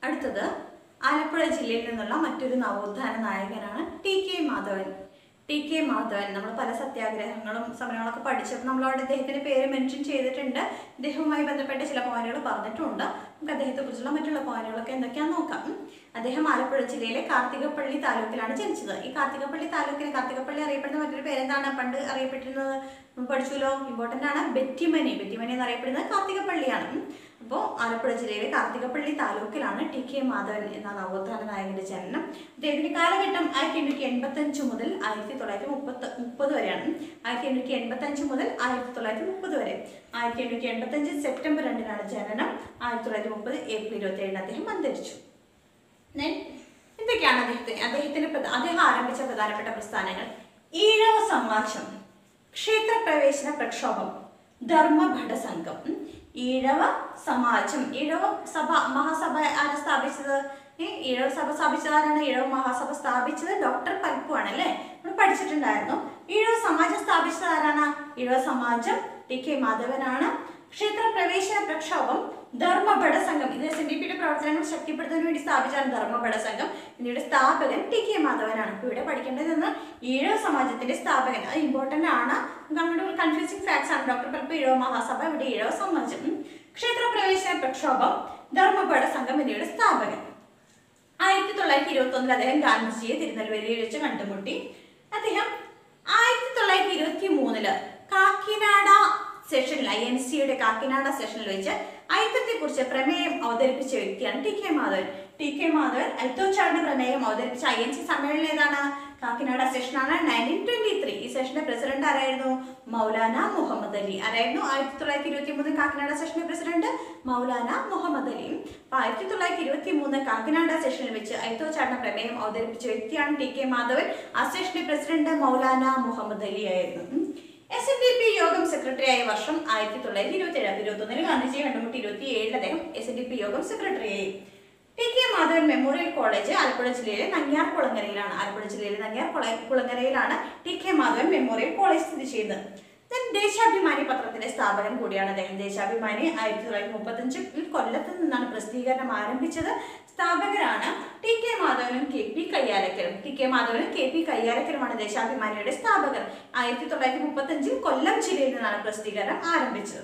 അടുത്തത് ആലപ്പുഴ ജില്ലയിൽ നിന്നുള്ള മറ്റൊരു നവോത്ഥാന നായകനാണ് T K Madhavan T K Madhavan നമ്മൾ പല സത്യാഗ്രഹങ്ങളും സമരങ്ങളൊക്കെ പഠിച്ചപ്പോൾ നമ്മൾ അവിടെ അദ്ദേഹത്തിന്റെ പേര് മെൻഷൻ ചെയ്തിട്ടുണ്ട് ഇദ്ദേഹവുമായി ബന്ധപ്പെട്ട ചില പോയിന്റുകൾ പറഞ്ഞിട്ടുണ്ട് നമുക്ക് അദ്ദേഹത്തെ കുറിച്ചുള്ള മറ്റുള്ള പോയിന്റുകളൊക്കെ എന്തൊക്കെയാണെന്ന് നോക്കാം ഉം. അദ്ദേഹം ആലപ്പുഴ ജില്ലയിലെ കാർത്തികപ്പള്ളി താലൂക്കിലാണ് ജനിച്ചത് ഈ കാർത്തികപ്പള്ളി താലൂക്കിന് കാർത്തികപ്പള്ളി അറിയപ്പെടുന്ന മറ്റൊരു പേരെന്താണ് പണ്ട് അറിയപ്പെട്ടിരുന്നത് നമ്മൾ പഠിച്ചുല്ലോ ഇമ്പോർട്ടൻ്റ് ആണ് ബെറ്റിമനി ബെറ്റിമനി എന്നറിയപ്പെടുന്നത് കാർത്തികപ്പള്ളിയാണ് ഉം. അപ്പോൾ ആലപ്പുഴ ജില്ലയിലെ കാർത്തികപ്പള്ളി താലൂക്കിലാണ് ടി കെ മാധവൻ എന്ന നവോത്ഥാന നായകന്റെ ജനനം അദ്ദേഹത്തിന്റെ കാലഘട്ടം ആയിരത്തി എണ്ണൂറ്റി എൺപത്തി അഞ്ച് മുതൽ ആയിരത്തി തൊള്ളായിരത്തി മുപ്പത്തി മുപ്പത് വരെയാണ് ആയിരത്തി എണ്ണൂറ്റി എൺപത്തി അഞ്ച് മുതൽ ആയിരത്തി തൊള്ളായിരത്തി മുപ്പത് വരെ ആയിരത്തി എണ്ണൂറ്റി എൺപത്തി അഞ്ച് സെപ്റ്റംബർ രണ്ടിനാണ് ജനനം ആയിരത്തി തൊള്ളായിരത്തി മുപ്പത് ഏപ്രിൽ ഇരുപത്തി ഏഴിന് അദ്ദേഹം അന്തരിച്ചു Then, എന്തൊക്കെയാണ് അദ്ദേഹത്തിന് അദ്ദേഹത്തിന്റെ പ്രധ- അദ്ദേഹം ആരംഭിച്ച പ്രധാനപ്പെട്ട പ്രസ്ഥാനങ്ങൾ ഈഴവ സമാജം ക്ഷേത്രപ്രവേശന പ്രക്ഷോഭം ധർമ്മഭട സംഘം ഉം. ഈഴവ സമാജം ഈഴവ സഭ മഹാസഭ ആരാ സ്ഥാപിച്ചത് ഏ, ഈഴവ സഭ സ്ഥാപിച്ചത് ആരാണ് ഈഴവ മഹാസഭ സ്ഥാപിച്ചത് ഡോക്ടർ പൽപ്പു ആണ് അല്ലേ നമ്മൾ പഠിച്ചിട്ടുണ്ടായിരുന്നു ഈഴവ സമാജം സ്ഥാപിച്ചത് ആരാണ് ഈഴവ സമാജം ടി കെ മാധവനാണ് ക്ഷേത്ര പ്രവേശന പ്രക്ഷോഭം ധർമ്മഭട സംഘം ഇത് എസ് എൻ ഡി പിയുടെ പ്രവർത്തനങ്ങൾ ശക്തിപ്പെടുത്തുന്നതിന് വേണ്ടി സ്ഥാപിച്ചാണ് ധർമ്മഭട സംഘം ഇതിന്റെ സ്ഥാപകൻ ടി കെ മാധവനാണ് ഇപ്പൊ ഇവിടെ പഠിക്കേണ്ടതെന്ന് ഈഴവ സമാജത്തിന്റെ സ്ഥാപകൻ അത് ഇമ്പോർട്ടന്റ് ആണ് നമ്മുടെ കൺഫ്യൂസിംഗ് ഫാക്ട്സ് ആണ് ഡോക്ടർ പൽപ്പ് ഈഴവ മഹാസഭ ഇവിടെ ഈഴവ സമാജം ഉം. ക്ഷേത്ര പ്രവേശന പ്രക്ഷോഭം ധർമ്മഭട സംഘം എന്നിവയുടെ സ്ഥാപകൻ ആയിരത്തി തൊള്ളായിരത്തി ഇരുപത്തി ഒന്നിൽ അദ്ദേഹം ഗാന്ധിജിയെ തിരുനെൽവേലിയിൽ വെച്ച് കണ്ടുമുട്ടി അദ്ദേഹം ആയിരത്തി തൊള്ളായിരത്തി ഇരുപത്തി മൂന്നില് കാക്കിനാട സെഷനിൽ ഐ എൻ സിയുടെ കാക്കിനാട സെഷനിൽ വെച്ച് ഐത്തത്തെ കുറിച്ച് പ്രമേയം അവതരിപ്പിച്ച വ്യക്തിയാണ് T K Madhavan T K Madhavan ഐത്തോച്ചാടിന്റെ പ്രമേയം അവതരിപ്പിച്ച ഐ എൻ സി സമ്മേളനം ഏതാണ് കാക്കിനാട സെഷനാണ് നയൻറ്റീൻ ട്വന്റി ത്രീ ഈ സെഷന്റെ പ്രസിഡന്റ് ആരായിരുന്നു മൗലാന മുഹമ്മദ് അലി ആരായിരുന്നു ആയിരത്തി തൊള്ളായിരത്തി ഇരുപത്തി മൂന്ന് കാക്കിനാട സെഷന്റെ പ്രസിഡന്റ് മൗലാന മുഹമ്മദ് അലി അപ്പൊ ആയിരത്തി തൊള്ളായിരത്തി ഇരുപത്തി മൂന്ന് കാക്കിനാട സെഷനിൽ വെച്ച് ഐത്തോച്ചാടിന്റെ പ്രമേയം അവതരിപ്പിച്ച വ്യക്തിയാണ് ടി കെ മാധവൻ ആ സെഷന്റെ പ്രസിഡന്റ് മൗലാന മുഹമ്മദ് അലി ആയിരുന്നു ഉം. S N D P Yogam secretary ആയ വർഷം ആയിരത്തി തൊള്ളായിരത്തി ഇരുപത്തി ഏഴ് ഇരുപത്തി ഒന്നിന് ഗാന്ധിജിയെ കണ്ടുമുട്ടി ഇരുപത്തി ഏഴിൽ അദ്ദേഹം S N D P Yogam secretary ആയി T K Madhavan memorial college Alappuzha ജില്ലയിലെ നങ്ങ്യാർ കുളങ്ങരയിലാണ് ആലപ്പുഴ ജില്ലയിലെ നങ്ങ്യാർ കുള- കുളങ്ങരയിലാണ് T K Madhavan memorial college സ്ഥിതി ചെയ്യുന്നത് Then ദേശാഭിമാനി പത്രത്തിന്റെ സ്ഥാപകൻ കൂടിയാണ് അദ്ദേഹം ദേശാഭിമാനി ആയിരത്തി തൊള്ളായിരത്തി മുപ്പത്തഞ്ചിൽ കൊല്ലത്ത് നിന്നാണ് പ്രസിദ്ധീകരണം ആരംഭിച്ചത് സ്ഥാപകരാണ് ടി കെ മാധവനും കെ പി കയ്യാലക്കലും ടി കെ മാധവനും കെ പി കയ്യാലക്കലുമാണ് ദേശാഭിമാനിയുടെ സ്ഥാപകർ ആയിരത്തി തൊള്ളായിരത്തി മുപ്പത്തഞ്ചിൽ കൊല്ലം ജില്ലയിൽ നിന്നാണ് പ്രസിദ്ധീകരണം ആരംഭിച്ചത്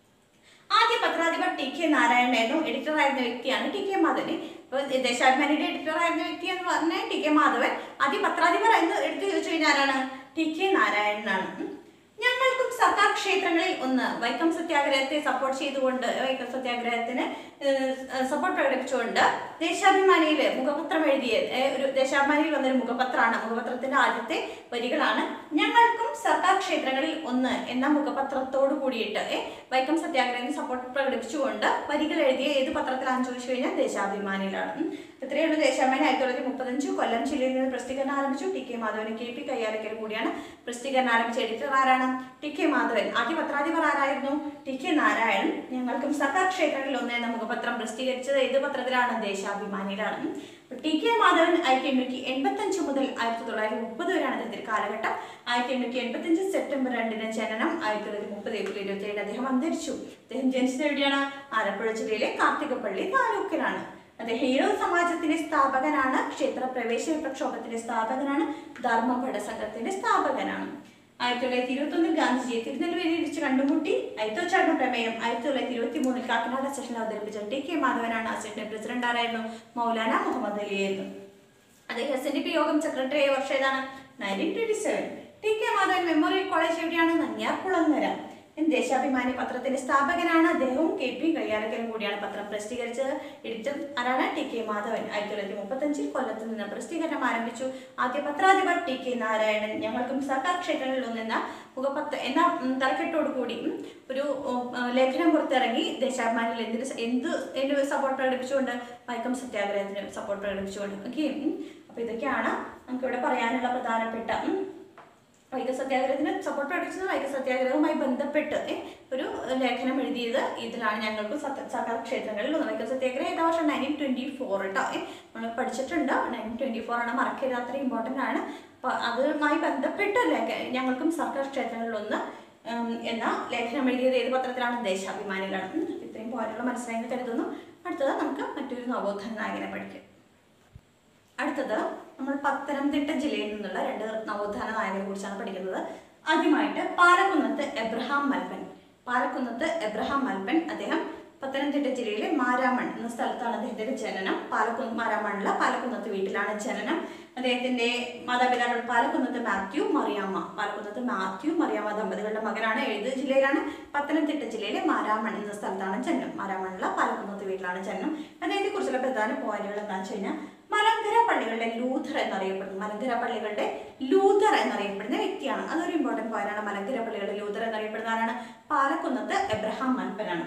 ആദ്യ പത്രാധിപർ ടി കെ നാരായണനായിരുന്നു എഡിറ്റർ ആയിരുന്ന വ്യക്തിയാണ് ടി കെ മാധവൻ ഇപ്പോൾ ദേശാഭിമാനിയുടെ എഡിറ്റർ ആയിരുന്ന വ്യക്തി എന്ന് പറഞ്ഞാൽ ടി കെ മാധവൻ ആദ്യ പത്രാധിപർ എന്ന് എടുത്തു ചോദിച്ചു കഴിഞ്ഞാൽ ആരാണ് ടി കെ നാരായണനാണ് ഉം. ഞങ്ങൾക്കും സർക്കാർ ക്ഷേത്രങ്ങളിൽ ഒന്ന് വൈക്കം സത്യാഗ്രഹത്തെ സപ്പോർട്ട് ചെയ്തുകൊണ്ട് വൈക്കം സത്യാഗ്രഹത്തിന് സപ്പോർട്ട് പ്രകടിപ്പിച്ചുകൊണ്ട് ദേശാഭിമാനിയിൽ മുഖപത്രം എഴുതിയ ഏ, ഒരു ദേശാഭിമാനിയിൽ വന്നൊരു മുഖപത്രമാണ് മുഖപത്രത്തിന്റെ ആദ്യത്തെ വരികളാണ് ഞങ്ങൾക്കും സർക്കാർ ക്ഷേത്രങ്ങളിൽ ഒന്ന് എന്ന മുഖപത്രത്തോട് കൂടിയിട്ട് ഏ, വൈക്കം സത്യാഗ്രഹത്തിന് സപ്പോർട്ട് പ്രകടിപ്പിച്ചുകൊണ്ട് വരികൾ എഴുതിയ ഏത് പത്രത്തിലാണെന്ന് ചോദിച്ചു കഴിഞ്ഞാൽ ദേശാഭിമാനിയിലാണ് ഉം. ഇത്രയേ ഉള്ളൂ ദേശാഭിമാനി ആയിരത്തി തൊള്ളായിരത്തി മുപ്പത്തഞ്ച് കൊല്ലം ജില്ലയിൽ നിന്ന് പ്രസിദ്ധീകരണം ആരംഭിച്ചു T K Madhavan K P Kayyalakkal കൂടിയാണ് പ്രസിദ്ധീകരണം ആരംഭിച്ച എഡിറ്റർ ആരാണ് ടി കെ മാധവൻ ആദ്യ പത്രാധിപർ ആരായിരുന്നു ടി കെ നാരായണൻ ഞങ്ങൾക്കും സർക്കാർ ക്ഷേത്രങ്ങളിൽ ഒന്ന് എന്ന മുഖപത്രം പ്രസിദ്ധീകരിച്ചത് ഏത് പത്രത്തിലാണ് ദേശാഭിമാനിയിലാണ് ഉം. അപ്പൊ ടി കെ മാധവൻ ആയിരത്തി എണ്ണൂറ്റി എൺപത്തി അഞ്ച് മുതൽ ആയിരത്തി തൊള്ളായിരത്തി മുപ്പത് വരെയാണ് അദ്ദേഹത്തിന്റെ കാലഘട്ടം ആയിരത്തി എണ്ണൂറ്റി എൺപത്തി അഞ്ച് സെപ്റ്റംബർ രണ്ടിന് ജനനം ആയിരത്തി തൊള്ളായിരത്തി മുപ്പത് ഏപ്രിൽ ഇരുപത്തി ഏഴ് അദ്ദേഹം അന്തരിച്ചു അദ്ദേഹം ജനിച്ചത് എവിടെയാണ് ആലപ്പുഴ ജില്ലയിലെ കാർത്തികപ്പള്ളി താലൂക്കിലാണ് അദ്ദേഹം ഈഴവ സമാജത്തിന്റെ സ്ഥാപകനാണ് ക്ഷേത്ര പ്രവേശന പ്രക്ഷോഭത്തിന്റെ സ്ഥാപകനാണ് ധർമ്മഭട സംഘത്തിന്റെ സ്ഥാപകനാണ് ആയിരത്തി തൊള്ളായിരത്തി ഇരുപത്തി ഒന്നിൽ ഗാന്ധിജിയെ തിരുനെൽവേലിയിൽ വെച്ച് കണ്ടുമുട്ടി ഐത്തോച്ചാടന പ്രമേയം ആയിരത്തി തൊള്ളായിരത്തി ഇരുപത്തി മൂന്നിൽ കാക്കനാട് സെഷനിൽ അവതരിപ്പിച്ച ടി കെ മാധവനാണ് ആ സെഷന്റെ പ്രസിഡന്റ് ആരായിരുന്നു മൗലാന മുഹമ്മദ് അലി ആയിരുന്നു അദ്ദേഹം S N D P Yogam secretary ആയ വർഷം ഏതാണ് nineteen twenty seven T K Madhavan memorial college എവിടെയാണ് നങ്ങ്യാർ കുളങ്ങര ദേശാഭിമാനി പത്രത്തിന്റെ സ്ഥാപകനാണ് അദ്ദേഹവും കെ പി കയ്യാലക്കലും കൂടിയാണ് പത്രം പ്രസിദ്ധീകരിച്ചത് എഡിറ്റർ ആരാണ് ടി കെ മാധവൻ ആയിരത്തി തൊള്ളായിരത്തി മുപ്പത്തഞ്ചിൽ കൊല്ലത്ത് നിന്ന് പ്രസിദ്ധീകരണം ആരംഭിച്ചു ആദ്യ പത്രാധിപർ ടി കെ നാരായണൻ ഞങ്ങൾക്കും സർക്കാർ ക്ഷേത്രങ്ങളിൽ ഒന്നെന്ന മുഖപത്ര എന്ന ഉം, തലക്കെട്ടോടു കൂടി ഉം, ഒരു ഉം, ആ, ലേഖനം പുറത്തിറങ്ങി ദേശാഭിമാനിയിൽ എന്തിന് സ- എന്ത് എന്ത് സപ്പോർട്ട് പ്രകടിപ്പിച്ചുകൊണ്ട് വൈക്കം സത്യാഗ്രഹത്തിന് സപ്പോർട്ട് പ്രകടിപ്പിച്ചുകൊണ്ട് ഓക്കെ അപ്പൊ ഇതൊക്കെയാണ് നമുക്കിവിടെ പറയാനുള്ള പ്രധാനപ്പെട്ട ഉം, വൈക്കം സത്യാഗ്രഹത്തിന് സപ്പോർട്ട് പ്രകടിപ്പിച്ചത് വൈക്കം സത്യാഗ്രഹവുമായി ബന്ധപ്പെട്ട് ഏ, ഒരു ലേഖനം എഴുതിയത് ഇതിലാണ് ഞങ്ങൾക്ക് സത്യ- സർക്കാർ ക്ഷേത്രങ്ങളിൽ ഒന്ന് വൈക്കം സത്യാഗ്രഹം ഏതാ വർഷം നയൻറ്റീൻ ട്വന്റി ഫോർ കേട്ടോ ഏ, നമ്മൾ പഠിച്ചിട്ടുണ്ട് നയൻറ്റീൻ ട്വന്റി ഫോർ ആണ് മറക്കരുത് അത്ര ഇമ്പോർട്ടൻ്റ് ആണ് അപ്പോൾ അതുമായി ബന്ധപ്പെട്ട് ലേഖ ഞങ്ങൾക്കും സർക്കാർ ക്ഷേത്രങ്ങളിൽ ഒന്ന് ഉം, എന്ന ലേഖനം എഴുതിയത് ഏത് പത്രത്തിലാണ് ദേശാഭിമാനികളാണ് ഉം, ഇത്രയും പോയിന്റുകൾ മനസ്സിലായെന്ന് കരുതുന്നു അടുത്തത് നമുക്ക് മറ്റൊരു നവോത്ഥാന നായകനെ പഠിക്കും അടുത്തത് നമ്മൾ പത്തനംതിട്ട ജില്ലയിൽ നിന്നുള്ള രണ്ട് നവോത്ഥാന നായകരെ കുറിച്ചാണ് പഠിക്കുന്നത് ആദ്യമായിട്ട് പാലക്കുന്നത്ത് എബ്രഹാം മൽപ്പൻ പാലക്കുന്നത്ത് എബ്രഹാം മൽപ്പൻ അദ്ദേഹം പത്തനംതിട്ട ജില്ലയിലെ മാരാമൺ എന്ന സ്ഥലത്താണ് അദ്ദേഹത്തിന്റെ ജനനം പാലക്കുന്ന് മാരാമണിലെ പാലക്കുന്നത്ത് വീട്ടിലാണ് ജനനം അദ്ദേഹത്തിന്റെ മാതാപിതാക്കൾ പാലക്കുന്നത്ത് മാത്യു മറിയാമ്മ പാലക്കുന്നത്ത് മാത്യു മറിയാമ്മ ദമ്പതികളുടെ മകനാണ് എഴുത് ജില്ലയിലാണ് പത്തനംതിട്ട ജില്ലയിലെ മാരാമൺ എന്ന സ്ഥലത്താണ് ജനനം മാരാമണിലെ പാലക്കുന്നത്ത് വീട്ടിലാണ് ജനനം അദ്ദേഹത്തെ കുറിച്ചുള്ള പ്രധാന പോയിന്റുകൾ എന്താണെന്ന് വെച്ച് കഴിഞ്ഞാൽ മലങ്കര പള്ളികളുടെ ലൂഥർ എന്നറിയപ്പെടുന്നു മലങ്കര പള്ളികളുടെ ലൂഥർ എന്നറിയപ്പെടുന്ന വ്യക്തിയാണ് അതൊരു ഇമ്പോർട്ടന്റ് പോയിന്റാണ് മലങ്കര പള്ളികളുടെ ലൂഥർ എന്നറിയപ്പെടുന്ന ആരാണ് പാലക്കുന്നത്ത് എബ്രഹാം മൽപ്പനാണ്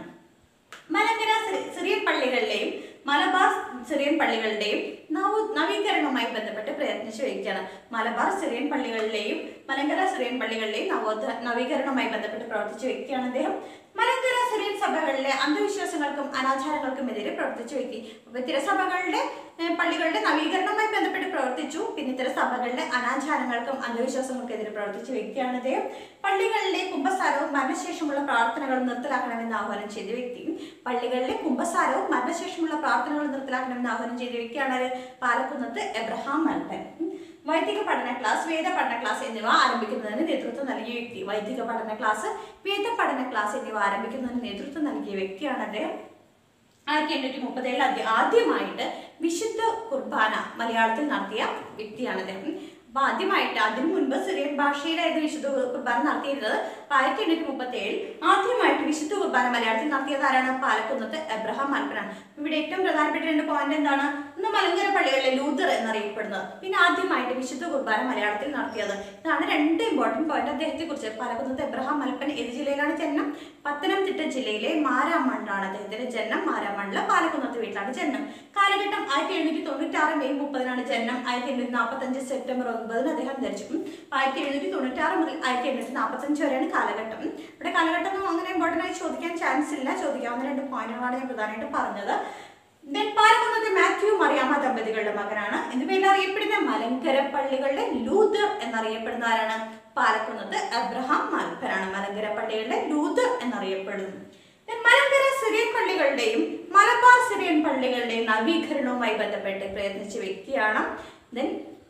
മലങ്കര സിറി- സിറിയൻ പള്ളികളിലെയും മലബാർ സിറിയൻ പള്ളികളുടെയും നവ നവീകരണവുമായി ബന്ധപ്പെട്ട് പ്രയത്നിച്ച വ്യക്തിയാണ് മലബാർ സിറിയൻ പള്ളികളിലെയും മലങ്കര സിറിയൻ പള്ളികളിലെയും നവോത്ഥ നവീകരണവുമായി ബന്ധപ്പെട്ട് പ്രവർത്തിച്ച വ്യക്തിയാണ് അദ്ദേഹം മലങ്കര സിറിയൻ സഭകളിലെ അന്ധവിശ്വാസങ്ങൾക്കും അനാചാരങ്ങൾക്കും എതിരെ പ്രവർത്തിച്ച വ്യക്തി അപ്പൊ ഇത്തരം സഭകളുടെ ഏഹ്, പള്ളികളുടെ നവീകരണവുമായി ബന്ധപ്പെട്ട് പ്രവർത്തിച്ചു പിന്നെ ഇത്തരം സഭകളുടെ അനാചാരങ്ങൾക്കും അന്ധവിശ്വാസങ്ങൾക്കും എതിരെ പ്രവർത്തിച്ച വ്യക്തിയാണ് അദ്ദേഹം പള്ളികളിലെ കുംഭസാരവും മരണശേഷമുള്ള പ്രാർത്ഥനകളും നിർത്തലാക്കണമെന്ന് ആഹ്വാനം ചെയ്ത വ്യക്തി പള്ളികളിലെ കുംഭസാരവും മരണശേഷമുള്ള പ്രാർത്ഥനകളും നിർത്തലാക്കണമെന്ന് ആഹ്വാനം ചെയ്ത വ്യക്തിയാണ് ആര്? പാലക്കുന്നത്ത് എബ്രഹാം മൽപ്പൻ ഉം. വൈദിക പഠന ക്ലാസ് വേദ പഠന ക്ലാസ് എന്നിവ ആരംഭിക്കുന്നതിന് നേതൃത്വം നൽകിയ വ്യക്തി വൈദിക പഠന ക്ലാസ് വേദ പഠന ക്ലാസ് എന്നിവ ആരംഭിക്കുന്നതിന് നേതൃത്വം നൽകിയ വ്യക്തിയാണ് അദ്ദേഹം ആയിരത്തി എണ്ണൂറ്റി മുപ്പത്തേഴിൽ ആദ്യമായിട്ട് വിശുദ്ധ കുർബാന മലയാളത്തിൽ നടത്തിയ വ്യക്തിയാണ് അദ്ദേഹം അപ്പൊ ആദ്യമായിട്ട് അതിനു മുൻപ് സിറിയൻ ഭാഷയിലായിരുന്നു വിശുദ്ധ കുർബാന നടത്തിയിരുന്നത് അപ്പൊ ആയിരത്തി എണ്ണൂറ്റി മുപ്പത്തി ഏഴിൽ ആദ്യമായിട്ട് വിശുദ്ധ കുർബാന മലയാളത്തിൽ നടത്തിയത് ആരാണ് പാലക്കുന്നത്ത് എബ്രഹാം മൽപ്പനാണ് ഇവിടെ ഏറ്റവും പ്രധാനപ്പെട്ട രണ്ട് പോയിന്റ് എന്താണ് ഇന്ന് മലങ്കര പള്ളികളിലെ ലൂതർ എന്നറിയപ്പെടുന്നത് പിന്നെ ആദ്യമായിട്ട് വിശുദ്ധ കുർബാന മലയാളത്തിൽ നടത്തിയത് ഇതാണ് രണ്ട് ഇമ്പോർട്ടന്റ് പോയിന്റ് അദ്ദേഹത്തെ കുറിച്ച് പാലക്കുന്നത്ത് എബ്രഹാം മൽപ്പൻ ഏത് ജില്ലയിലാണ് ജനനം പത്തനംതിട്ട ജില്ലയിലെ മാരാമണ്ണിലാണ് അദ്ദേഹത്തിന്റെ ജനനം മാരാമണ്ണിലെ പാലക്കുന്നത്ത് വീട്ടിലാണ് ജനനം കാലഘട്ടം ആയിരത്തി എഴുന്നൂറ്റി തൊണ്ണൂറ്റി ആറ് മെയ് മുപ്പതിനാണ് ജനനം ആയിരത്തി എണ്ണൂറ്റി നാൽപ്പത്തി അഞ്ച് സെപ്റ്റംബർ ഒൻപതിന് അദ്ദേഹം ധരിച്ചു ഉം. ആയിരത്തി എഴുന്നൂറ്റി തൊണ്ണൂറ്റി ആറ് മുതൽ ആയിരത്തി എണ്ണൂറ്റി നാൽപ്പത്തി അഞ്ച് വരെയാണ് കാലഘട്ടം ഉം. ഇവിടെ കാലഘട്ടം ഒന്നും അങ്ങനെ ഇമ്പോർട്ടൻ്റ് ആയി ചോദിക്കാൻ ചാൻസ് ഇല്ല ചോദിക്കാവുന്ന രണ്ട് പോയിന്റുകളാണ് ഞാൻ പ്രധാനമായിട്ട് പറഞ്ഞത് ദെൻ പാലക്കുന്നത്ത് മാത്യു മറിയാമ്മ ദമ്പതികളുടെ മകനാണ് എന്ന പേരിൽ അറിയപ്പെടുന്ന മലങ്കര പള്ളികളുടെ ലൂതർ എന്നറിയപ്പെടുന്ന ആരാണ് പാലക്കുന്നത്ത് അബ്രഹാം മൽപ്പനാണ് മലങ്കര പള്ളികളുടെ ലൂതർ എന്നറിയപ്പെടുന്നു Then മലങ്കര സിറിയൻ പള്ളികളുടെയും മലബാർ സിറിയൻ പള്ളികളുടെയും നവീകരണവുമായി ബന്ധപ്പെട്ട് പ്രയത്നിച്ച വ്യക്തിയാണ് ദെൻ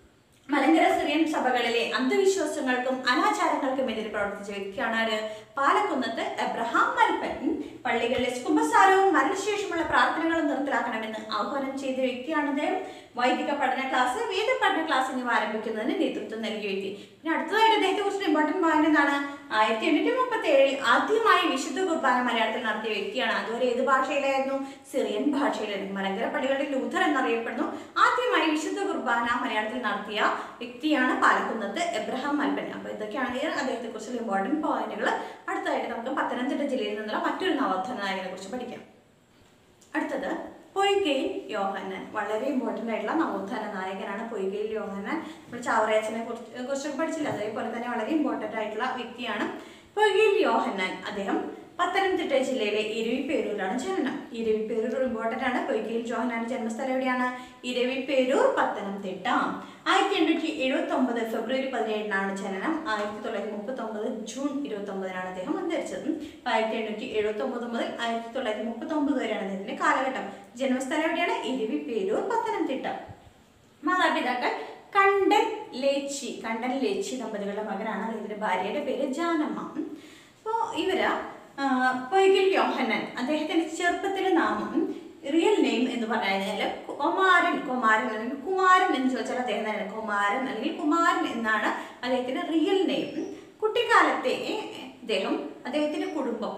മലങ്കര സിറിയൻ സഭകളിലെ അന്ധവിശ്വാസങ്ങൾക്കും അനാചാരങ്ങൾക്കും എതിരെ പ്രവർത്തിച്ച വ്യക്തിയാണ് ആര് പാലക്കുന്നത്ത് എബ്രഹാം മൽപ്പൻ പള്ളികളിലെ കുംഭസാരവും മരണശേഷമുള്ള പ്രാർത്ഥനകളും നിർത്തലാക്കണമെന്ന് ആഹ്വാനം ചെയ്ത വ്യക്തിയാണ് അദ്ദേഹം വൈദിക പഠന ക്ലാസ് വേദ പഠന ക്ലാസ് എന്നിവ ആരംഭിക്കുന്നതിന് നേതൃത്വം നൽകിയ വ്യക്തി പിന്നെ അടുത്തതായിട്ട് അദ്ദേഹത്തെ കുറിച്ച് ഇമ്പോർട്ടന്റ് പോയിന്റ് എന്താണ് ആയിരത്തി എണ്ണൂറ്റി മുപ്പത്തി ഏഴിൽ ആദ്യമായി വിശുദ്ധ കുർബാന മലയാളത്തിൽ നടത്തിയ വ്യക്തിയാണ് അതുവരെ ഏത് ഭാഷയിലായിരുന്നു സിറിയൻ ഭാഷയിലായിരുന്നു മലങ്കര പള്ളികളുടെ ലൂഥർ എന്നറിയപ്പെടുന്നു ആദ്യമായി വിശുദ്ധ കുർബാന മലയാളത്തിൽ നടത്തിയ വ്യക്തിയാണ് പാലക്കുന്നത്ത് എബ്രഹാം മൽപ്പൻ അപ്പൊ ഇതൊക്കെയാണ് ഈ അദ്ദേഹത്തെ കുറിച്ചുള്ള ഇമ്പോർട്ടന്റ് പോയിന്റുകൾ അടുത്തതായിട്ട് നമുക്ക് പത്തനംതിട്ട ജില്ലയിൽ നിന്നുള്ള മറ്റൊരു നവോത്ഥാന നായകനെ കുറിച്ച് പഠിക്കാം അടുത്തത് പൊയ്കയിൽ യോഹന്നാൻ വളരെ ഇമ്പോർട്ടൻ്റ് ആയിട്ടുള്ള നവോത്ഥാന നായകനാണ് പൊയ്കയിൽ യോഹന്നാൻ നമ്മൾ ചാവറയച്ചനെ കുറിച്ച് കുറിച്ചൊക്കെ പഠിച്ചില്ല അതേപോലെ തന്നെ വളരെ ഇമ്പോർട്ടൻ്റ് ആയിട്ടുള്ള വ്യക്തിയാണ് പൊയ്കയിൽ യോഹന്നാൻ അദ്ദേഹം പത്തനംതിട്ട ജില്ലയിലെ ഇരവിപ്പേരൂരാണ് ജനനം ഇരവിപ്പേരൂർ ഇമ്പോർട്ടൻ്റ് ആണ് പൊയ്കയിൽ ജോഹന്നാന്റെ ജന്മസ്ഥലം എവിടെയാണ് ഇരവിപ്പേരൂർ പത്തനംതിട്ട ആയിരത്തി എണ്ണൂറ്റി എഴുപത്തി ഒമ്പത് ഫെബ്രുവരി പതിനേഴിനാണ് ജനനം ആയിരത്തി തൊള്ളായിരത്തി മുപ്പത്തി ഒമ്പത് ജൂൺ ഇരുപത്തി ഒമ്പതിനാണ് അദ്ദേഹം അന്തരിച്ചത് ആയിരത്തി എണ്ണൂറ്റി എഴുപത്തി ഒമ്പത് മുതൽ ആയിരത്തി തൊള്ളായിരത്തി മുപ്പത്തി ഒമ്പത് വരെയാണ് അദ്ദേഹത്തിന്റെ കാലഘട്ടം ജന്മസ്ഥലം എവിടെയാണ് ഇരവിപ്പേരൂർ പത്തനംതിട്ട മാതാപിതാക്കൾ കണ്ടൻ ലേച്ചി കണ്ടൻ ലേച്ചി ദമ്പതികളുടെ മകനാണ് അദ്ദേഹത്തിന്റെ ഭാര്യയുടെ പേര് ജാനമ്മ അപ്പോൾ ഇവര് ആ, പൊയ്കിൽ യോഹന്നൻ അദ്ദേഹത്തിന്റെ ചെറുപ്പത്തിലെ നാമം റിയൽ നെയിം എന്ന് പറഞ്ഞു കഴിഞ്ഞാൽ കുമാരൻ കുമാരൻ അല്ലെങ്കിൽ കുമാരൻ എന്ന് ചോദിച്ചാൽ അദ്ദേഹം തന്നെ കുമാരൻ അല്ലെങ്കിൽ കുമാരൻ എന്നാണ് അദ്ദേഹത്തിന്റെ റിയൽ നെയിം കുട്ടിക്കാലത്തെ അദ്ദേഹം അദ്ദേഹത്തിന്റെ കുടുംബം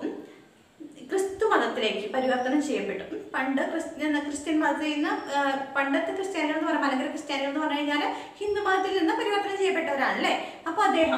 ക്രിസ്തു മതത്തിലേക്ക് പരിവർത്തനം ചെയ്യപ്പെട്ടു ഉം. പണ്ട് ക്രിസ്ത്യൻ ക്രിസ്ത്യൻ മതത്തിൽ നിന്ന് ആ, പണ്ടത്തെ ക്രിസ്ത്യാനികൾ എന്ന് പറഞ്ഞാൽ മലങ്കര ക്രിസ്ത്യാനികൾ എന്ന് പറഞ്ഞു കഴിഞ്ഞാൽ ഹിന്ദു മതത്തിൽ നിന്ന് പരിവർത്തനം ചെയ്യപ്പെട്ടവരാണല്ലേ അപ്പൊ അദ്ദേഹം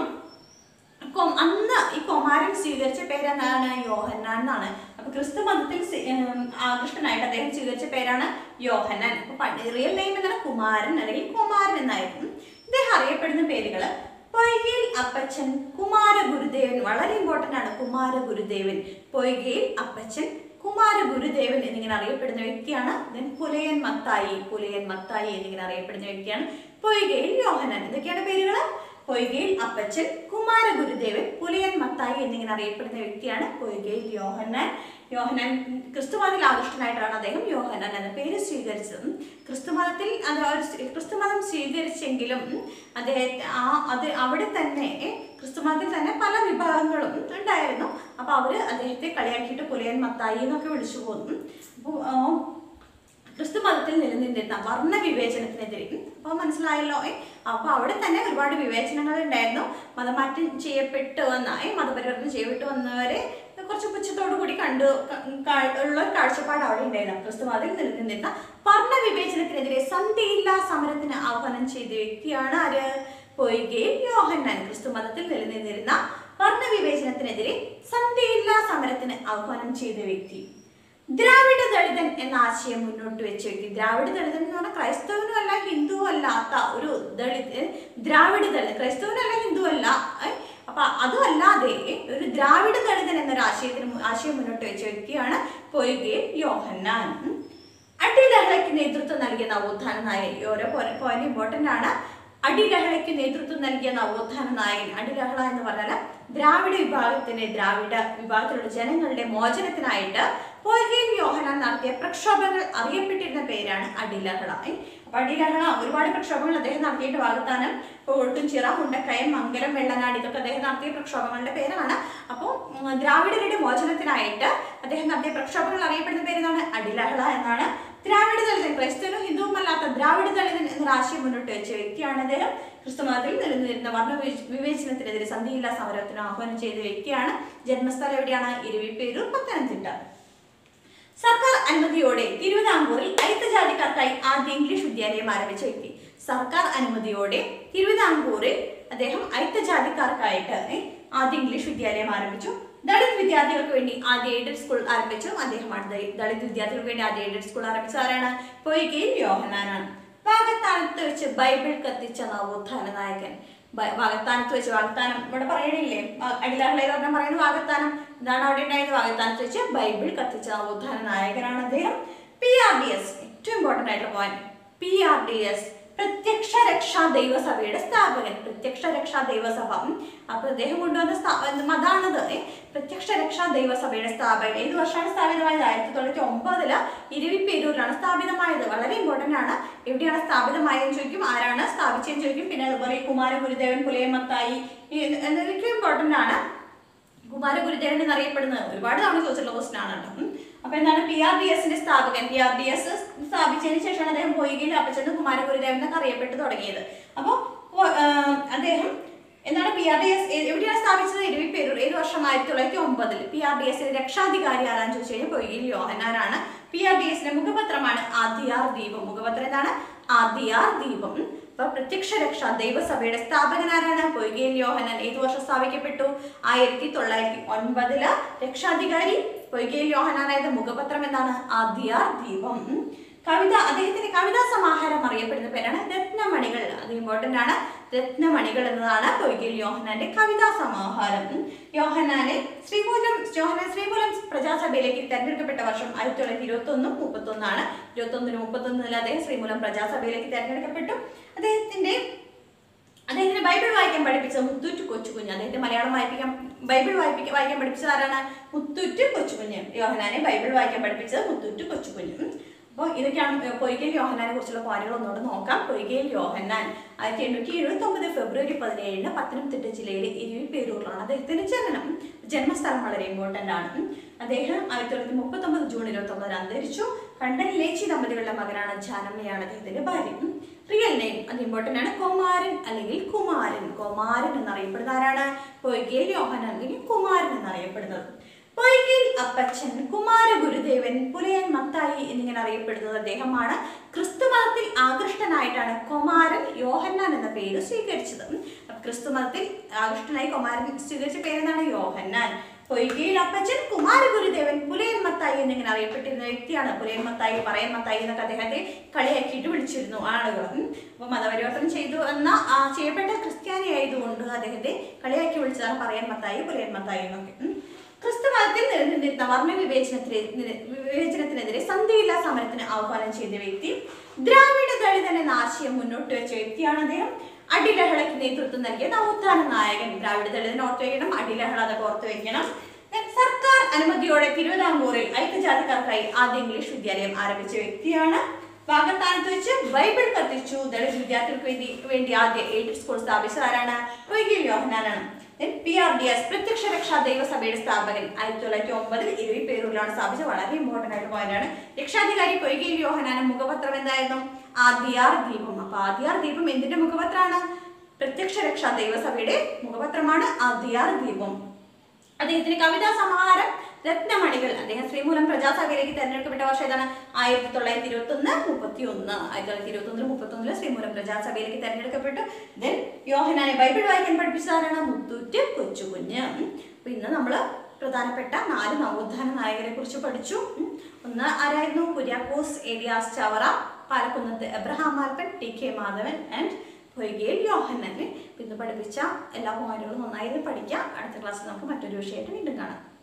കൊ- അന്ന് ഈ കുമാരൻ സ്വീകരിച്ച പേരെന്താണ് യോഹന്നാൻ എന്നാണ് അപ്പൊ ക്രിസ്തു മതത്തിൽ സി- ഉം, ആകൃഷ്ടനായിട്ട് അദ്ദേഹം സ്വീകരിച്ച പേരാണ് യോഹന്നാൻ അപ്പൊ പണ്ട് റിയൽ നെയിം എന്താണ് കുമാരൻ അല്ലെങ്കിൽ കുമാരൻ എന്നായിരുന്നു ഇദ്ദേഹം അറിയപ്പെടുന്ന പേരുകള് പൊയ്കയിൽ അപ്പച്ചൻ കുമാര ഗുരുദേവൻ വളരെ ഇമ്പോർട്ടന്റ് ആണ് കുമാര ഗുരുദേവൻ പൊയ്കയിൽ അപ്പച്ചൻ കുമാര ഗുരുദേവൻ എന്നിങ്ങനെ അറിയപ്പെടുന്ന വ്യക്തിയാണ് then പുലയൻ മത്തായി പുലയൻ മത്തായി എന്നിങ്ങനെ അറിയപ്പെടുന്ന വ്യക്തിയാണ് പൊയ്കയിൽ യോഹനൻ ഇതൊക്കെയാണ് പേരുകൾ പൊയ്കയിൽ അപ്പച്ചൻ കുമാര ഗുരുദേവൻ പുലയൻ മത്തായി എന്നിങ്ങനെ അറിയപ്പെടുന്ന വ്യക്തിയാണ് പൊയ്കയിൽ യോഹന്നാൻ യോഹനാൻ ക്രിസ്തുമതത്തിൽ ആകൃഷ്ടനായിട്ടാണ് അദ്ദേഹം യോഹനാൻ എന്ന പേര് സ്വീകരിച്ചത് ക്രിസ്തുമതത്തിൽ അത് ആ ഒരു സ്വീ- ക്രിസ്തുമതം സ്വീകരിച്ചെങ്കിലും അദ്ദേഹത്തെ ആ അത് അവിടെ തന്നെ ക്രിസ്തുമതത്തിൽ തന്നെ പല വിഭാഗങ്ങളും ഉണ്ടായിരുന്നു അപ്പൊ അവര് അദ്ദേഹത്തെ കളിയാക്കിയിട്ട് പുലയൻ മത്തായി എന്നൊക്കെ വിളിച്ചു പോന്നു അപ്പോൾ ക്രിസ്തു മതത്തിൽ നിലനിന്നിരുന്ന വർണ്ണ വിവേചനത്തിനെതിരെ അപ്പോൾ മനസ്സിലായല്ലോ ഏ അപ്പോൾ അവിടെ തന്നെ ഒരുപാട് വിവേചനങ്ങൾ ഉണ്ടായിരുന്നു മതമാറ്റം ചെയ്യപ്പെട്ടു വന്ന ഏ മതപരിവർത്തനം ചെയ്യപ്പെട്ടു വന്നവരെ കുറച്ച് പുച്ഛത്തോടു കൂടി കണ്ടു ക- കാ- ഉള്ള ഒരു കാഴ്ചപ്പാട് അവിടെ ഉണ്ടായിരുന്നു ക്രിസ്തു മതത്തിൽ നിലനിന്നിരുന്ന വർണ്ണ വിവേചനത്തിനെതിരെ സന്ധിയില്ലാ സമരത്തിന് ആഹ്വാനം ചെയ്ത വ്യക്തിയാണ് ആര് പൊയ്കയും യോഹന്നാൻ ക്രിസ്തു മതത്തിൽ നിലനിന്നിരുന്ന വർണ്ണ വിവേചനത്തിനെതിരെ സന്ധിയില്ലാ സമരത്തിന് ആഹ്വാനം ചെയ്ത വ്യക്തി ദ്രാവിഡ ദളിതൻ എന്ന ആശയം മുന്നോട്ട് വെച്ച വ്യക്തി ദ്രാവിഡ ദളിതൻ എന്ന് പറഞ്ഞാൽ ക്രൈസ്തവനും അല്ല ഹിന്ദുവും അല്ലാത്ത ഒരു ദളിത് ദ്രാവിഡ ദളിതൻ ക്രൈസ്തവനും അല്ല ഹിന്ദു അല്ല ഏ? അപ്പൊ അതുമല്ലാതെ ഒരു ദ്രാവിഡ ദളിതൻ എന്നൊരു ആശയത്തിന് മു- ആശയം മുന്നോട്ട് വെച്ച വ്യക്തിയാണ് പൊയ്കയും യോഹന്നാൻ ഉം. അടിലഹളയ്ക്ക് നേതൃത്വം നൽകിയ നവോത്ഥാന നായകൻ ഈ ഓരോ പോയിന്റ് ഇമ്പോർട്ടന്റ് ആണ് അടിലഹളയ്ക്ക് നേതൃത്വം നൽകിയ നവോത്ഥാന നായകൻ അടിലഹള എന്ന് പറഞ്ഞാൽ ദ്രാവിഡ വിഭാഗത്തിന്റെ ദ്രാവിഡ വിഭാഗത്തിലുള്ള ജനങ്ങളുടെ മോചനത്തിനായിട്ട് പൊയ്കയും യോഹനാൻ നടത്തിയ പ്രക്ഷോഭങ്ങൾ അറിയപ്പെട്ടിരുന്ന പേരാണ് അടിലഹള ഏ? അപ്പൊ അടിലഹള ഒരുപാട് പ്രക്ഷോഭങ്ങൾ അദ്ദേഹം നടത്തിയിട്ട് വാഗ്ദാനം കോട്ടുംചിറ മുണ്ടക്കയം മംഗലം വെള്ളനാട് ഇതൊക്കെ അദ്ദേഹം നടത്തിയ പ്രക്ഷോഭങ്ങളുടെ പേരാണ് അപ്പോൾ ഉം, ദ്രാവിഡരുടെ മോചനത്തിനായിട്ട് അദ്ദേഹം നടത്തിയ പ്രക്ഷോഭങ്ങൾ അറിയപ്പെടുന്ന പേരെന്താണ് അടിലഹള എന്നാണ് ദ്രാവിഡ ദളിതൻ ക്രൈസ്തവനും ഹിന്ദുവുമല്ലാത്ത ദ്രാവിഡ ദളിതൻ എന്നൊരു ആശയം മുന്നോട്ട് വെച്ച വ്യക്തിയാണ് അദ്ദേഹം ക്രിസ്തുമതത്തിൽ നിലനിന്നിരുന്ന വർണ്ണ വിവേ- വിവേചനത്തിനെതിരെ സന്ധിയില്ലാ സമരത്തിന് ആഹ്വാനം ചെയ്ത വ്യക്തിയാണ് ജന്മസ്ഥലം എവിടെയാണ് ഇരുവിപ്പേരൂർ പത്തനംതിട്ട സർക്കാർ അനുമതിയോടെ തിരുവിതാംകൂറിൽ അയിത്തജാതിക്കാർക്കായി ആദ്യ ഇംഗ്ലീഷ് വിദ്യാലയം ആരംഭിച്ച വ്യക്തി സർക്കാർ അനുമതിയോടെ തിരുവിതാംകൂറിൽ അദ്ദേഹം അയിത്തജാതിക്കാർക്കായിട്ട് ഏ, ആദ്യ ഇംഗ്ലീഷ് വിദ്യാലയം ആരംഭിച്ചു ദളിത് വിദ്യാർത്ഥികൾക്ക് വേണ്ടി ആദ്യ എയ്ഡഡ് സ്കൂൾ ആരംഭിച്ചു അദ്ദേഹമാണ് ദ- ദളിത് വിദ്യാർത്ഥികൾക്ക് വേണ്ടി ആദ്യ എയ്ഡഡ് സ്കൂൾ ആരംഭിച്ചത് ആരാണ് പൊയ്കയിൽ യോഹനാനാണ് വാഗത്താനത്ത് വെച്ച് ബൈബിൾ കത്തിച്ച നവോത്ഥാന നായകൻ ബ- വാഗത്താനത്ത് വെച്ച് വാഗ്ദാനം ഇവിടെ പറയണില്ലേ വ- അടിലാഹളയിൽ പറഞ്ഞ പറയുന്നത് വാഗത്താനം എന്താണ് അവിടെ ഉണ്ടായത് വാഗത്താനത്ത് വെച്ച് ബൈബിൾ കത്തിച്ച നവോത്ഥാന നായകനാണ് അദ്ദേഹം പി ആർ ഡി എസ് ഏറ്റവും ഇമ്പോർട്ടന്റ് ആയിട്ടുള്ള point P R D S Prathyaksha Raksha ദൈവസഭയുടെ സ്ഥാപകൻ പ്രത്യക്ഷ രക്ഷാ ദൈവസഭ ഉം. അപ്പൊ അദ്ദേഹം കൊണ്ടുവന്ന സ്ഥാ- എന്ത് മതാണത് ഏ? പ്രത്യക്ഷ രക്ഷാ ദൈവസഭയുടെ സ്ഥാപകൻ ഏത് വർഷമാണ് സ്ഥാപിതമായത് ആയിരത്തി തൊള്ളായിരത്തി ഒമ്പതില് ഇരുവിപ്പേരൂരിലാണ് സ്ഥാപിതമായത് വളരെ ഇമ്പോർട്ടന്റ് ആണ് എവിടെയാണ് സ്ഥാപിതമായതെന്ന് ചോദിക്കും ആരാണ് സ്ഥാപിച്ചതെന്ന് ചോദിക്കും പിന്നെ അതുപോലെ ഈ കുമാരഗുരുദേവൻ പുലയമത്തായി ഈ എന്നതൊക്കെ ഇമ്പോർട്ടന്റ് ആണ് കുമാരഗുരുദേവൻ എന്നറിയപ്പെടുന്നത് ഒരുപാട് തവണ ചോദിച്ചിട്ടുള്ള ക്വസ്റ്റൻ ആണ് കേട്ടോ ഉം. അപ്പൊ എന്താണ് പി ആർ ഡി എസിന്റെ സ്ഥാപകൻ പി ആർ ഡി എസ് സ്ഥാപിച്ചതിന് ശേഷമാണ് അദ്ദേഹം പോയികയിൽ അപ്പച്ചനും കുമാരഗുരുദേവൻ എന്നൊക്കെ അറിയപ്പെട്ട് തുടങ്ങിയത് അപ്പോൾ അദ്ദേഹം എന്താണ് പി ആർ ഡി എസ് എവിടെയാണ് സ്ഥാപിച്ചത് ഇരുവിപ്പേരൂർ ഏത് വർഷം ആയിരത്തി തൊള്ളായിരത്തി ഒമ്പതിൽ പി ആർ ഡി എസിന്റെ രക്ഷാധികാരി ആരാന്ന് ചോദിച്ചു കഴിഞ്ഞാൽ പൊയ്കയിൽ യോഹനാനാണ് പി ആർ ഡി എസിന്റെ മുഖപത്രമാണ് ആദിയാർ ദീപം മുഖപത്രം എന്താണ് ആദിയാർ ദീപം അപ്പൊ പ്രത്യക്ഷ രക്ഷ ദൈവസഭയുടെ സ്ഥാപകനാരാണ് പൊയ്കയിൽ യോഹനൻ ഏത് വർഷം സ്ഥാപിക്കപ്പെട്ടു ആയിരത്തി തൊള്ളായിരത്തി ഒൻപതില് രക്ഷാധികാരി പൊയ്കയിൽ യോഹനാനായത് മുഖപത്രം എന്താണ് ആദിയാർ ദീപം ഉം. കവിത അദ്ദേഹത്തിന്റെ കവിതാ സമാഹാരം അറിയപ്പെടുന്ന പേരാണ് രത്നമണികൾ അത് ഇമ്പോർട്ടന്റ് ആണ് രത്നമണികൾ എന്നതാണ് പൊയ്കയിൽ യോഹനാന്റെ കവിതാ സമാഹാരം ഉം. യോഹനാനെ ശ്രീമൂലം യോഹനാൻ ശ്രീമൂലം പ്രജാസഭയിലേക്ക് തെരഞ്ഞെടുക്കപ്പെട്ട വർഷം ആയിരത്തി തൊള്ളായിരത്തി ഇരുപത്തി ഒന്നും മുപ്പത്തി ഒന്നാണ് ഇരുപത്തി ഒന്നിന് മുപ്പത്തി ഒന്നിൽ അദ്ദേഹം ശ്രീമൂലം പ്രജാസഭയിലേക്ക് തെരഞ്ഞെടുക്കപ്പെട്ടു അദ്ദേഹത്തിന്റെ അദ്ദേഹത്തിന് ബൈബിൾ വായിക്കാൻ പഠിപ്പിച്ചത് മുത്തൂറ്റ് കൊച്ചുകുഞ്ഞ് അദ്ദേഹത്തെ മലയാളം വായിപ്പിക്കാൻ ബൈബിൾ വായിപ്പിക്കാൻ വായിക്കാൻ പഠിപ്പിച്ചത് ആരാണ് മുത്തൂറ്റ് കൊച്ചുകുഞ്ഞ് യോഹനാനെ ബൈബിൾ വായിക്കാൻ പഠിപ്പിച്ചത് മുത്തൂറ്റ് കൊച്ചുകുഞ്ഞ് ഉം. അപ്പോൾ ഇതൊക്കെയാണ് പൊയ്കയിൽ യോഹനാനെ കുറിച്ചുള്ള പോയിന്റുകൾ ഒന്നുകൂടെ നോക്കാം പൊയ്കയിൽ യോഹന്നാൻ ആയിരത്തി എണ്ണൂറ്റി എഴുപത്തി ഒമ്പത് ഫെബ്രുവരി പതിനേഴിന് പത്തനംതിട്ട ജില്ലയിലെ ഇരുവിപ്പേരൂരിലാണ് അദ്ദേഹത്തിന്റെ ജനനം ജന്മസ്ഥലം വളരെ ഇമ്പോർട്ടന്റ് ആണ് ഉം. അദ്ദേഹം ആയിരത്തി തൊള്ളായിരത്തി മുപ്പത്തി ഒമ്പത് ജൂൺ ഇരുപത്തി ഒമ്പതിന് അന്തരിച്ചു കണ്ടൻ ലേച്ചി ദമ്പതികളുടെ മകനാണ് ജാനമ്മയാണ് അദ്ദേഹത്തിന്റെ ഭാര്യ ഉം. റിയൽ നെയിം അത് ഇമ്പോർട്ടന്റ് ആണ് കുമാരൻ അല്ലെങ്കിൽ കുമാരൻ കുമാരൻ എന്നറിയപ്പെടുന്ന ആരാണ് പൊയ്കയിൽ യോഹനാൻ അല്ലെങ്കിൽ കുമാരൻ എന്നറിയപ്പെടുന്നത് പൊയ്കയിൽ അപ്പച്ചൻ കുമാര ഗുരുദേവൻ പുലയൻ മത്തായി എന്നിങ്ങനെ അറിയപ്പെടുന്നത് അദ്ദേഹമാണ് ക്രിസ്തുമതത്തിൽ ആകൃഷ്ടനായിട്ടാണ് കുമാരൻ യോഹന്നാൻ എന്ന പേര് സ്വീകരിച്ചത് ഉം. അപ്പൊ ക്രിസ്തുമതത്തിൽ ആകൃഷ്ടനായി കുമാരൻ സ്വീകരിച്ച പേരെന്താണ് യോഹന്നാൻ പൊയ്കയിൽ അപ്പച്ചൻ കുമാര ഗുരുദേവൻ പുലയൻ മത്തായി എന്നിങ്ങനെ അറിയപ്പെട്ടിരുന്ന വ്യക്തിയാണ് പുലയൻ മത്തായി പറയൻ മത്തായി എന്നൊക്കെ അദ്ദേഹത്തെ കളിയാക്കിയിട്ട് വിളിച്ചിരുന്നു ആളുകൾ ഉം. അപ്പൊ മതപരിവർത്തനം ചെയ്തു എന്ന ആ, ചെയ്യപ്പെട്ട ക്രിസ്ത്യാനി ആയതുകൊണ്ട് അദ്ദേഹത്തെ കളിയാക്കി വിളിച്ചതാണ് പറയൻ മത്തായി പുലയൻ മത്തായി എന്നൊക്കെ ഉം. ക്രിസ്തുമതത്തിൽ നിലനിന്നിരുന്ന വർണ്ണ വിവേചനത്തിനെതിരെ വിവേചനത്തിനെതിരെ സന്ധിയില്ലാ സമരത്തിന് ആഹ്വാനം ചെയ്ത വ്യക്തി ദ്രാവിഡ ദളിതൻ എന്ന ആശയം മുന്നോട്ട് വെച്ച വ്യക്തിയാണ് അദ്ദേഹം അടിലഹളയ്ക്ക് നേതൃത്വം നൽകിയ നവോത്ഥാന നായകൻ ദ്രാവിഡ ദളിതൻ ഓർത്ത് വയ്ക്കണം അടിലഹള അതൊക്കെ ഓർത്ത് വയ്ക്കണം Then സർക്കാർ അനുമതിയോടെ തിരുവിതാംകൂറിൽ ഐക്യജാതിക്കാർക്കായി ആദ്യ ഇംഗ്ലീഷ് വിദ്യാലയം ആരംഭിച്ച വ്യക്തിയാണ് വാഗത്താനത്ത് വെച്ച് ബൈബിൾ കത്തിച്ചു ദളിത് വിദ്യാർത്ഥികൾക്ക് വേണ്ടി വേണ്ടി ആദ്യ എയ്ഡഡ് സ്കൂൾ സ്ഥാപിച്ചത് ആരാണ് പൊയ്കയിൽ യോഹനാനാണ് P R D S Prathyaksha Raksha ദൈവസഭയുടെ സ്ഥാപകൻ ആയിരത്തി തൊള്ളായിരത്തി ഒമ്പതിൽ ഇരുപത് പേരുകളാണ് സ്ഥാപിച്ചത് വളരെ ഇമ്പോർട്ടന്റ് ആയിട്ട് പോയിന്റാണ് രക്ഷാധികാരി പൊയ്കയിൽ യോഹനാനും മുഖപത്രം എന്തായിരുന്നു ആദ്യാർ ദീപം അപ്പൊ ആദ്യാർ ദീപം എന്തിന്റെ മുഖപത്രമാണ് പ്രത്യക്ഷ രക്ഷാ ദൈവസഭയുടെ മുഖപത്രമാണ് ആദ്യാർ ദീപം അദ്ദേഹത്തിന് കവിതാ സമാഹാരം രത്നമണികൾ അദ്ദേഹം ശ്രീമൂലം പ്രജാസഭയിലേക്ക് തെരഞ്ഞെടുക്കപ്പെട്ട വർഷം ഏതാണ് ആയിരത്തി തൊള്ളായിരത്തി ഇരുപത്തി ഒന്ന് മുപ്പത്തി ഒന്ന് ആയിരത്തി തൊള്ളായിരത്തി ഇരുപത്തി ഒന്നിൽ മുപ്പത്തി ഒന്നില് ശ്രീമൂലം പ്രജാസഭയിലേക്ക് തെരഞ്ഞെടുക്കപ്പെട്ടു ദെൻ യോഹനാനെ ബൈബിൾ വായിക്കാൻ പഠിപ്പിച്ചതാരാണ് മുത്തൂറ്റ് കൊച്ചുകുഞ്ഞ് ഉം. അപ്പൊ ഇന്ന് നമ്മള് പ്രധാനപ്പെട്ട നാല് നവോത്ഥാന നായകരെ കുറിച്ച് പഠിച്ചു ഉം. ഒന്ന് ആരായിരുന്നു Kuriakose Elias Chavara Palakkunnath Abraham Malpan T K Madhavan and Poykayil Yohannan ഇന്ന് പഠിപ്പിച്ച എല്ലാ പോയിന്റുകളും നന്നായിരുന്നു പഠിക്കാം അടുത്ത ക്ലാസ്സിൽ നമുക്ക് മറ്റൊരു വിഷയമായിട്ട് വീണ്ടും കാണാം